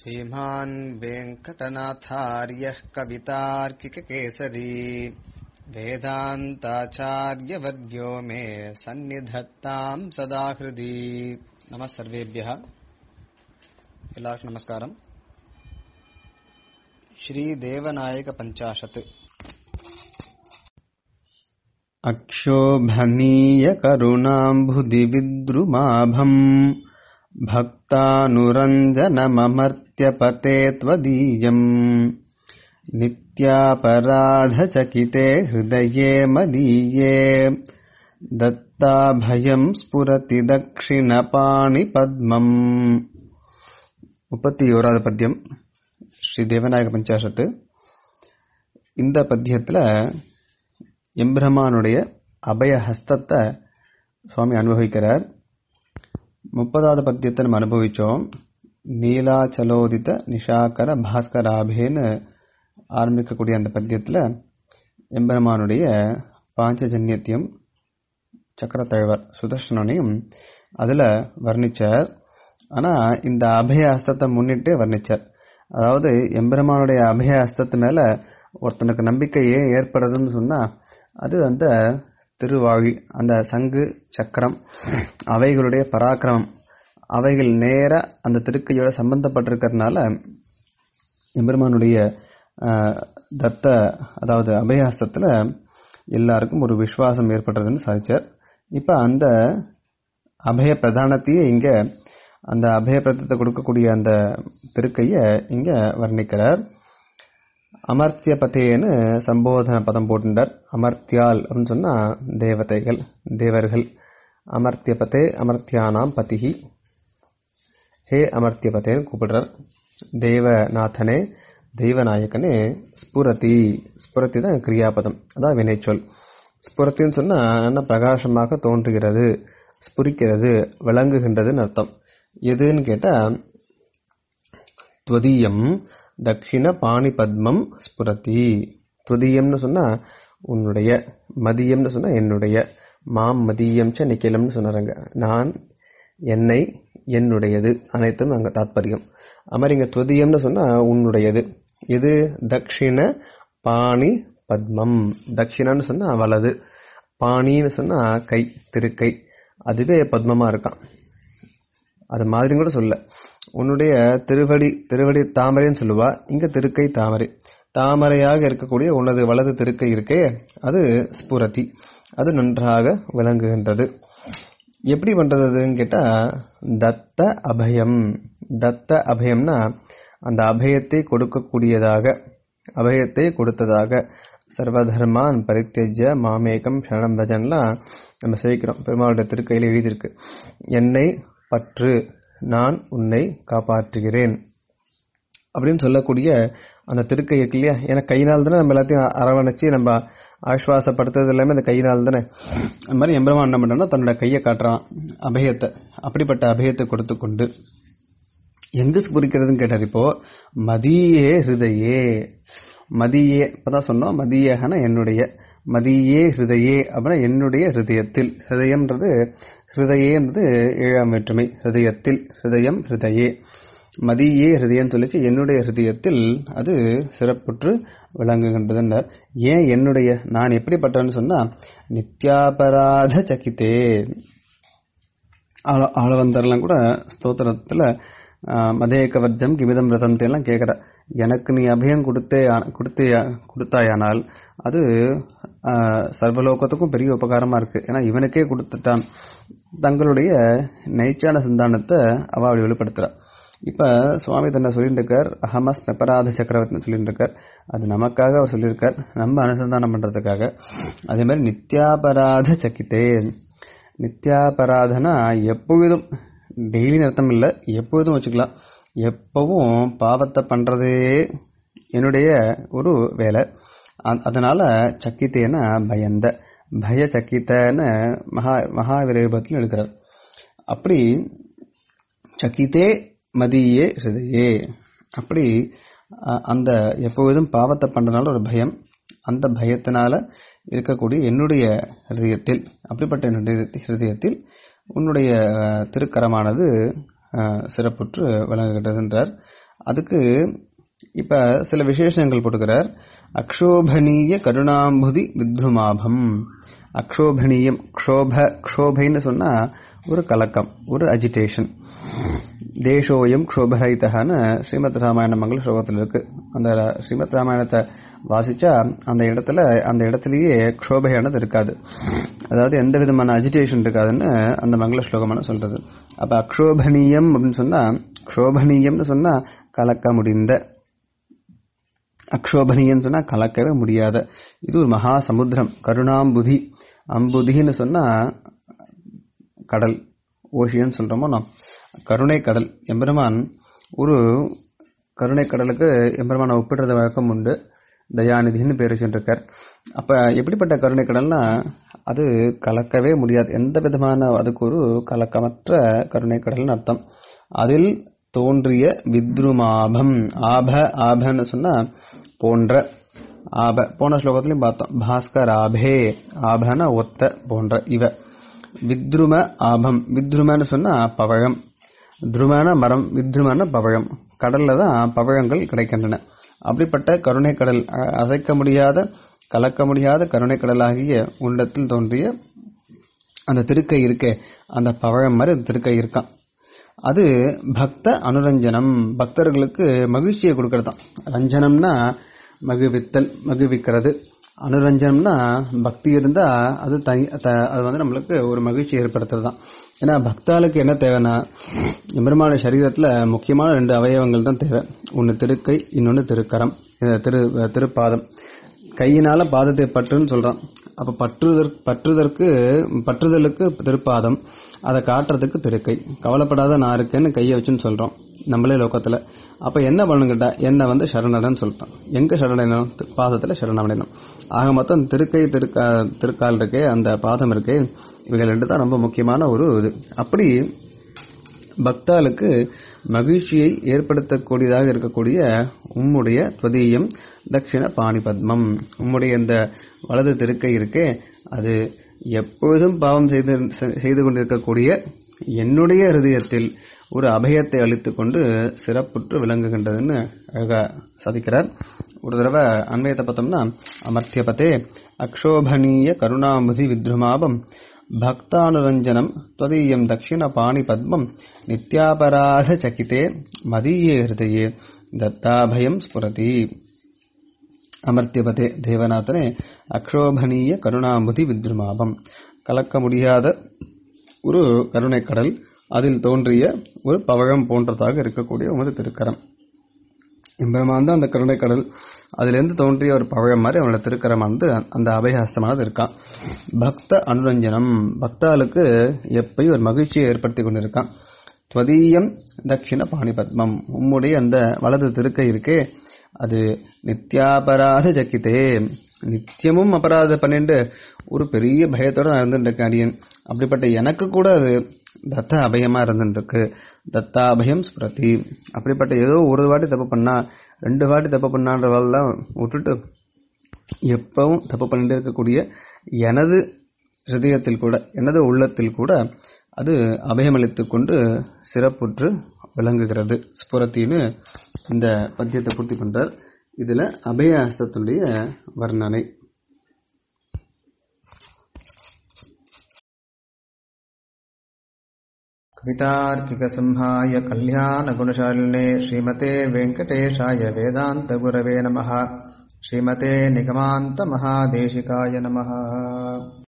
श्रीमान् वेङ्कटनाथार्यः कवितार्किककेसरी वेदान्ताचार्यवर्यो मे सन्निधत्ताम् सदा हृदि नमः सर्वेभ्यः எல்லாருக்கும் நமஸ்காரம் ஸ்ரீ தேவநாயக பஞ்சாஷத் अक्षोभनीय करुणाम्भुदि विद्रुमाभम् भक्तानुरञ्जनममर्त्यपते त्वदीयम् नित्यापराधचकिते हृदये मदीये दत्ताभयम् स्फुरति दक्षिणपाणिपद्मम् முப்பத்தி ஓராவது பத்தியம் ஸ்ரீ தேவநாயக பஞ்சாசத்து இந்த பத்தியத்தில் எம்பிரமானுடைய அபய ஹஸ்தத்தை சுவாமி அனுபவிக்கிறார் முப்பதாவது பத்தியத்தை நம்ம அனுபவிச்சோம் நீலாச்சலோதித நிஷாகர பாஸ்கராபேன்னு ஆரம்பிக்கக்கூடிய அந்த பத்தியத்தில் எம்பெருமானுடைய பாஞ்சஜன்யத்தையும் சக்கரத்தழவர் சுதர்ஷனையும் அதில் வர்ணிச்சார் ஆனால் இந்த அபய ஹஸ்தத்தை முன்னிட்டு வர்ணிச்சார் அதாவது எம்பெருமானுடைய அபய ஹஸ்தத்து மேலே ஒருத்தனுக்கு நம்பிக்கை ஏன் ஏற்படுறதுன்னு சொன்னால் அது அந்த திருவாழி அந்த சங்கு சக்கரம் அவைகளுடைய பராக்கிரமம் அவைகள் நேர அந்த திருக்கையோட சம்பந்தப்பட்டிருக்கிறதுனால எம்பெருமானுடைய தத்த அதாவது அபயஹஸ்தத்தில் எல்லாருக்கும் ஒரு விஸ்வாசம் ஏற்படுறதுன்னு சாதிச்சார் இப்போ அந்த அபய பிரதானத்தையே இங்கே அந்த அபய பிரதத்தை கொடுக்கக்கூடிய அந்த திருக்கையை இங்கே வர்ணிக்கிறார் அமர்த்திய பதேன்னு சம்போதன பதம் போட்டுட்டார் அமர்த்தியால் அப்படின்னு சொன்னா தேவதைகள் தேவர்கள் அமர்த்திய பதே அமர்த்தியானாம் பதிகி ஹே அமர்த்திய பதேன்னு கூப்பிடுறார் தேவநாதனே தெய்வநாயகனே ஸ்புரதி ஸ்புரதி தான் கிரியாபதம் அதான் வினைச்சொல் ஸ்புரத்தின்னு சொன்னா நல்ல பிரகாசமாக தோன்றுகிறது ஸ்புரிக்கிறது விளங்குகின்றதுன்னு அர்த்தம் எதுன்னு கேட்டா துவதீயம் தட்சிண பாணி பத்மம் ஸ்புரதி துவதீயம்னு சொன்னா உன்னுடைய மதியம்னு சொன்னா என்னுடைய மாம் மதியம் ச நிக்கிலம்னு சொன்னாங்க நான் என்னை என்னுடையது அனைத்தும் அங்க தாத்பரியம் அது இங்க துவதீயம்னு சொன்னா உன்னுடையது இது தட்சிண பாணி பத்மம் தட்சிணன்னு சொன்னா வலது பாணின்னு சொன்னா கை திருக்கை அதுவே பத்மமா இருக்கான் அது மாதிரி கூட சொல்ல உன்னுடைய திருவடி திருவடி தாமரைன்னு சொல்லுவா இங்க திருக்கை தாமரை தாமரையாக இருக்கக்கூடிய உனது வலது திருக்கை இருக்கே அது ஸ்புரதி அது நன்றாக விளங்குகின்றது எப்படி பண்றதுன்னு கேட்டா தத்த அபயம் தத்த அபயம்னா அந்த அபயத்தை கொடுக்கக்கூடியதாக அபயத்தை கொடுத்ததாக சர்வதர்மான் பரித்தேஜ மாமேகம் சரணம் பஜன்லாம் நம்ம சேவிக்கிறோம் பெருமாளுடைய திருக்கையில் எழுதியிருக்கு என்னை பற்று நான் உன்னை காப்பாற்றுகிறேன் அப்படின்னு சொல்லக்கூடிய அந்த திருக்கை இருக்கு இல்லையா ஏன்னா கையினால் தானே நம்ம எல்லாத்தையும் அரவணைச்சு நம்ம ஆஸ்வாசப்படுத்துறது எல்லாமே அந்த கையினால் தானே அது மாதிரி எம்பெருமான் என்ன பண்ணா தன்னோட கையை காட்டுறான் அபயத்தை அப்படிப்பட்ட அபயத்தை கொடுத்து கொண்டு எங்கு ஸ்புரிக்கிறதுன்னு கேட்டார் இப்போ மதியே ஹிருதயே மதியே இப்பதான் சொன்னோம் மதியகன என்னுடைய மதியே ஹிருதயே அப்படின்னா என்னுடைய ஹிருதயத்தில் ஹிருதயம்ன்றது ஹிருதயன்றது ஏழாம் வேற்றுமை ஹிருதயத்தில் ஹிருதயம் ஹிருதயே மதியே ஹிருதயம் சொல்லிச்சு என்னுடைய ஹிருதயத்தில் அது சிறப்புற்று விளங்குகின்றதுன்றார் ஏன் என்னுடைய நான் எப்படிப்பட்டவன்னு சொன்னா நித்யாபராத சகித்தே ஆளவந்தர்லாம் கூட ஸ்தோத்திரத்துல மதேகவர்ஜம் கிமிதம் ரதந்தி எல்லாம் கேட்கிற எனக்கு நீ அபயம் கொடுத்தே கொடுத்தே கொடுத்தாயானால் அது சர்வலோகத்துக்கும் பெரிய உபகாரமா இருக்கு ஏன்னா இவனுக்கே கொடுத்துட்டான் தங்களுடைய நைச்சான சிந்தானத்தை அவ அப்படி வெளிப்படுத்துறா இப்ப சுவாமி தன்னை சொல்லிட்டு இருக்கார் அகமஸ் மெப்பராத சக்கரவர்த்தின்னு சொல்லிட்டு இருக்கார் அது நமக்காக அவர் சொல்லியிருக்கார் நம்ம அனுசந்தானம் பண்றதுக்காக அதே மாதிரி நித்யாபராத சக்கித்தே நித்யாபராதனா எப்பொழுதும் டெய்லி அர்த்தம் இல்லை எப்பொழுதும் வச்சுக்கலாம் எப்பவும் பாவத்தை பண்றதே என்னுடைய ஒரு வேலை அதனால சக்கித்தேன பயந்த பய சக்கித்தன்னு மகா மகாவிரேபத்தில் எழுதுறார் அப்படி சக்கித்தே மதியே ஹிருதயே அப்படி அந்த எப்பொழுதும் பாவத்தை பண்றதுனால ஒரு பயம் அந்த பயத்தினால இருக்கக்கூடிய என்னுடைய ஹிருதயத்தில் அப்படிப்பட்ட என்னுடைய ஹிருதயத்தில் உன்னுடைய திருக்கரமானது அஹ், சிறப்புற்று விளங்குகின்றதுன்றார் அதுக்கு இப்ப சில விசேஷங்கள் போட்டுக்கிறார் அக்ஷோபனீய கருணாம்புதி வித்ருமாபம் அக்ஷோபனீயம் க்ஷோப க்ஷோபைன்னு சொன்னா ஒரு கலக்கம் ஒரு அஜிடேஷன் தேசோயம் க்ஷோபரகிதகான்னு ஸ்ரீமத் ராமாயண மங்கள ஸ்லோகத்தில் இருக்கு அந்த ஸ்ரீமத் ராமாயணத்தை வாசிச்சா அந்த இடத்துல அந்த இடத்துலயே க்ஷோபையானது இருக்காது அதாவது எந்த விதமான அஜிடேஷன் இருக்காதுன்னு அந்த மங்கள ஸ்லோகமான சொல்றது அப்ப அக்ஷோபனீயம் அப்படின்னு சொன்னா க்ஷோபனீயம்னு சொன்னா கலக்க முடிந்த அக்ஷோபனியன்னு சொன்னா கலக்கவே முடியாத இது ஒரு மகா சமுத்திரம் கருணாம்புதி அம்புதின்னு சொன்னா கடல் ஓஷியன் சொல்றோமோ நாம் கருணை கடல் எம்பெருமான் ஒரு கருணை கடலுக்கு எம்பெருமான ஒப்பிடுறது வழக்கம் உண்டு தயாநிதின்னு பேர் வச்சுருக்கார் அப்ப எப்படிப்பட்ட கருணை கடல்னா அது கலக்கவே முடியாது எந்த விதமான அதுக்கு ஒரு கலக்கமற்ற கருணை கடல்னு அர்த்தம் அதில் தோன்றிய வித்ருமாபம் ஆப ஆபன்னு சொன்னா போன்ற ஆப போன ஸ்லோகத்திலையும் பார்த்தோம் பாஸ்கர் ஆபே ஆபன ஒத்த போன்ற இவ வித்ரும ஆபம் வித்ருமன்னு சொன்னா பவழம் துருமான மரம் வித்ருமான பவழம் கடல்ல தான் பவழங்கள் கிடைக்கின்றன அப்படிப்பட்ட கருணை கடல் அ- அசைக்க முடியாத கலக்க முடியாத கருணை கடலாகிய உள்ளத்தில் தோன்றிய அந்த திருக்கை இருக்கே அந்த பவழம் மாதிரி அந்த திருக்கை இருக்கான் அது பக்த அனுரஞ்சனம் பக்தர்களுக்கு மகிழ்ச்சியை கொடுக்கறதாம் ரஞ்சனம்னா மகிழ்வித்தல் மகிழ்விக்கிறது அனுரஞ்சனம்னா பக்தி இருந்தா அது தனி- த- அது வந்து நம்மளுக்கு ஒரு மகிழ்ச்சி ஏற்படுத்துறதுதான் ஏன்னா பக்தாளுக்கு என்ன தேவைன்னா பெருமான சரீரத்துல முக்கியமான ரெண்டு அவயவங்கள் தான் தேவை ஒன்னு திருக்கை இன்னொன்னு திருக்கரம் இது திரு திருப்பாதம் கையினால பாதத்தை பற்றுன்னு சொல்றான் அப்ப பற்றுதற்கு பற்றுதற்கு பற்றுதலுக்கு திருப்பாதம் அதை காட்டுறதுக்கு திருக்கை கவலைப்படாத நான் இருக்கேன்னு கையை வச்சுன்னு சொல்றோம் நம்மளே லோகத்துல அப்ப என்ன பண்ணுங்கிட்டா என்ன வந்து சரணடன் சொல்றான் எங்க சரணடையணும் தி- பாதத்துல சரணடையணும் ஆக மொத்தம் திருக்கை திருக்கா திருக்கால் இருக்கே அந்த பாதம் இருக்கே இவைகள் ரெண்டு தான் ரொம்ப முக்கியமான ஒரு இது அப்படி பக்தாளுக்கு மகிழ்ச்சியை ஏற்படுத்தக்கூடியதாக இருக்கக்கூடிய உம்முடைய துவதீயம் தட்சிண பாணி பத்மம் உம்முடைய இந்த வலது திருக்கை இருக்கே அது எப்பொழுதும் பாவம் செய்து செய்து கொண்டிருக்கக்கூடிய என்னுடைய ஹிருதயத்தில் ஒரு அபயத்தை அளித்துக் கொண்டு சிறப்புற்று விளங்குகின்றதுன்னு அழகா சாதிக்கிறார் ஒரு தடவை அன்வயத்தை பார்த்தோம்னா அமர்த்தியபதே அக்ஷோபனீய கருணாமுதி வித்ருமாபம் பக்தானுரஞ்சனம் त्वदीयं दक्षिणपाणि पद्मं नित्यापराधचकिते मदीये हृदये दत्ताभयं स्फुरति அமர்த்தியபதே தேவநாதனே அக்ஷோபனீய கருணாமுதி வித்ருமாபம் கலக்க முடியாத ஒரு கருணை கடல் அதில் தோன்றிய ஒரு பவழம் போன்றதாக இருக்கக்கூடிய உமது திருக்கரம் எம்பெருமான் தான் அந்த கருணை கடல் அதிலிருந்து தோன்றிய ஒரு பவழம் மாதிரி அவனோட திருக்கரமானது அந்த அபயஹஸ்தமானது இருக்கான் பக்த அனுரஞ்சனம் பக்தாளுக்கு எப்பயும் ஒரு மகிழ்ச்சியை ஏற்படுத்தி கொண்டிருக்கான் துவதீயம் தட்சிண பாணி பத்மம் உம்முடைய அந்த வலது திருக்கை இருக்கே அது நித்யாபராத ஜக்கித்தே நித்தியமும் அபராதம் பண்ணிட்டு ஒரு பெரிய பயத்தோட நடந்துட்டு இருக்கேன் அடியன் அப்படிப்பட்ட எனக்கு கூட அது தத்த அபயமா இருந்துட்டு இருக்கு தத்தாபயம் ஸ்பிரதி அப்படிப்பட்ட ஏதோ ஒரு வாட்டி தப்பு பண்ணா ரெண்டு வாட்டி தப்பு பண்ணான்றவெல்லாம் விட்டுட்டு எப்பவும் தப்பு பண்ணிட்டு இருக்கக்கூடிய எனது ஹிருதயத்தில் கூட எனது உள்ளத்தில் கூட அது அபயமளித்துக் கொண்டு சிறப்புற்று விளங்குகிறது ஸ்புரத்தின்னு இந்த பத்தியத்தை பூர்த்தி பண்றார் இதுல அபய ஹஸ்தத்தினுடைய வர்ணனை कवितार्किकसंहाय कल्याणगुणशालिने श्रीमते वेङ्कटेशाय वेदान्तगुरवे नमः श्रीमते निगमान्तमहादेशिकाय नमः